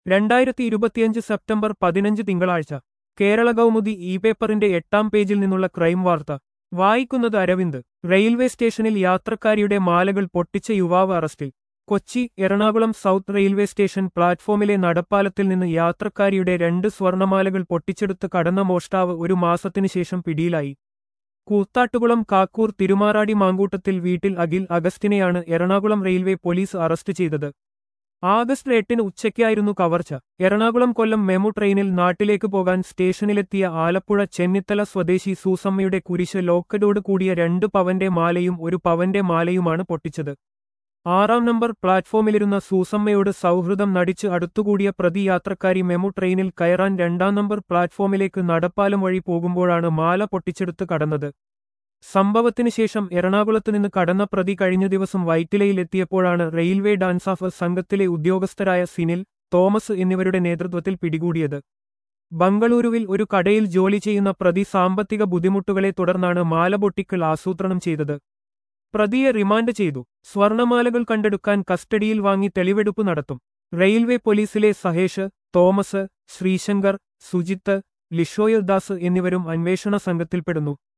രണ്ടായിരത്തി ഇരുപത്തിയഞ്ച് സെപ്റ്റംബർ പതിനഞ്ച് തിങ്കളാഴ്ച കേരള കൗമുദി ഇ പേപ്പറിന്റെ എട്ടാം പേജിൽ നിന്നുള്ള ക്രൈം വാർത്ത വായിക്കുന്നത് അരവിന്ദ് റെയിൽവേ സ്റ്റേഷനിൽ യാത്രക്കാരിയുടെ മാലകൾ പൊട്ടിച്ച യുവാവ് അറസ്റ്റിൽ Kochi Ernakulam south railway station പ്ലാറ്റ്ഫോമിലെ നടപ്പാലത്തിൽ നിന്ന് യാത്രക്കാരിയുടെ രണ്ട് സ്വർണമാലകൾ പൊട്ടിച്ചെടുത്ത് കടന്ന മോഷ്ടാവ് ഒരു മാസത്തിനു ശേഷം പിടിയിലായി കൂത്താട്ടുകുളം കാക്കൂർ തിരുമാറാടി മാങ്കൂട്ടത്തിൽ വീട്ടിൽ അഖിൽ അഗസ്റ്റിനെയാണ് എറണാകുളം റെയിൽവേ പോലീസ് അറസ്റ്റ് ചെയ്തത് ആഗസ്റ്റ് എട്ടിന് ഉച്ചയ്ക്കായിരുന്നു കവർച്ച എറണാകുളം കൊല്ലം മെമു ട്രെയിനിൽ നാട്ടിലേക്ക് പോകാൻ സ്റ്റേഷനിലെത്തിയ ആലപ്പുഴ ചെന്നിത്തല സ്വദേശി സൂസമ്മയുടെ കുരിശ് ലോക്കറ്റോട് കൂടിയ രണ്ട് പവന്റെ മാലയും ഒരു പവന്റെ മാലയുമാണ് പൊട്ടിച്ചത് ആറാം നമ്പർ പ്ലാറ്റ്ഫോമിലിരുന്ന സൂസമ്മയോട് സൗഹൃദം നടിച്ച് അടുത്തുകൂടിയ പ്രതി യാത്രക്കാരി മെമു ട്രെയിനിൽ കയറാൻ രണ്ടാം നമ്പർ പ്ലാറ്റ്ഫോമിലേക്ക് നടപ്പാലം വഴി പോകുമ്പോഴാണ് മാല പൊട്ടിച്ചെടുത്ത് കടന്നത് സംഭവത്തിന് ശേഷം എറണാകുളത്ത് നിന്ന് കടന്ന പ്രതി കഴിഞ്ഞ ദിവസം വൈറ്റിലയിലെത്തിയപ്പോഴാണ് റെയിൽവേ ഡാൻസ് ഓഫ് സംഘത്തിലെ ഉദ്യോഗസ്ഥരായ സിനിൽ തോമസ് എന്നിവരുടെ നേതൃത്വത്തിൽ പിടികൂടിയത് ബംഗളൂരുവിൽ ഒരു കടയിൽ ജോലി ചെയ്യുന്ന പ്രതി സാമ്പത്തിക ബുദ്ധിമുട്ടുകളെ തുടർന്നാണ് മാല പൊട്ടിക്കൽ ആസൂത്രണം ചെയ്തത് പ്രതിയെ റിമാൻഡ് ചെയ്തു സ്വർണമാലകൾ കണ്ടെടുക്കാൻ കസ്റ്റഡിയിൽ വാങ്ങി തെളിവെടുപ്പ് നടത്തും റെയിൽവേ പോലീസിലെ സഹേഷ് തോമസ് ശ്രീശങ്കർ സുജിത്ത് ലിഷോയൽ ദാസ് എന്നിവരും അന്വേഷണ സംഘത്തിൽപ്പെടുന്നു